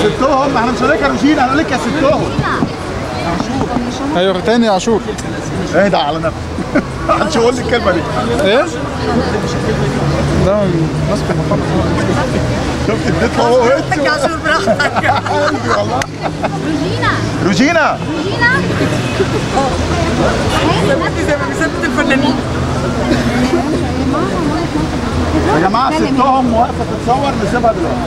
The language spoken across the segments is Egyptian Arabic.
ستهم ما احنا مش هنقول لك يا روجينا هنقول لك يا ستهم ايوه تاني يا عاشور اهدى على نفسك محدش يقول لي الكلمه دي ايه؟ ده ماسك المحمد شفت اديت هو وقت يا عاشور براحتك قلبي والله روجينا روجينا روجينا زي ما بيثبت الفنانين يا جماعه ستهم واقفه تتصور نسيبها دلوقتي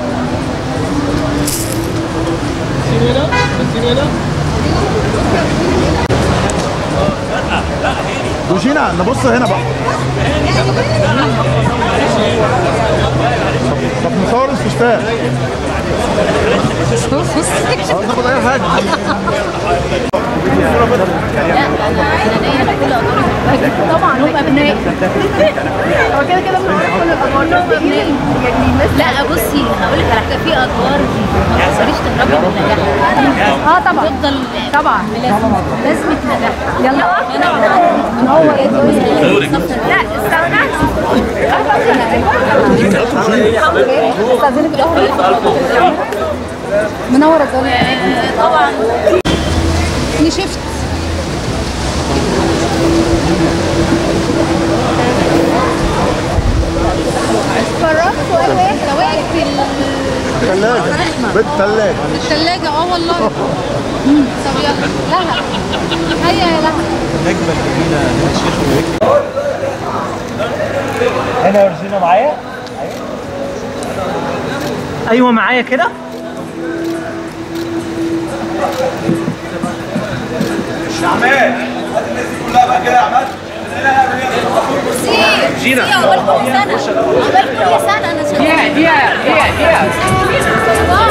روجينا نبص هنا بقى طب نصور الفستان اه ناخد اي حاجه طبعا هم ابناء هو كده كده بنعرف كل الادوار هم ابناء يعني لا بصي هقول لك على حاجه في ادوار ما تقدريش تهربي من نجاحها اه طبعا تفضل طبعا لازم تنجح يلا منور يا دوري لا استنى استاذنك الاول منور يا دوري طبعا نشفت اتفرجت واقف واقف في ثلاجه بيت ثلاجه الثلاجة اه والله مم. طب يلا لها هيا يا لها هنا ورجينا معايا ايوه معايا كده جينا عقبال كل سنة عقبال كل سنة أنا شغالة دقيقة دقيقة دقيقة والله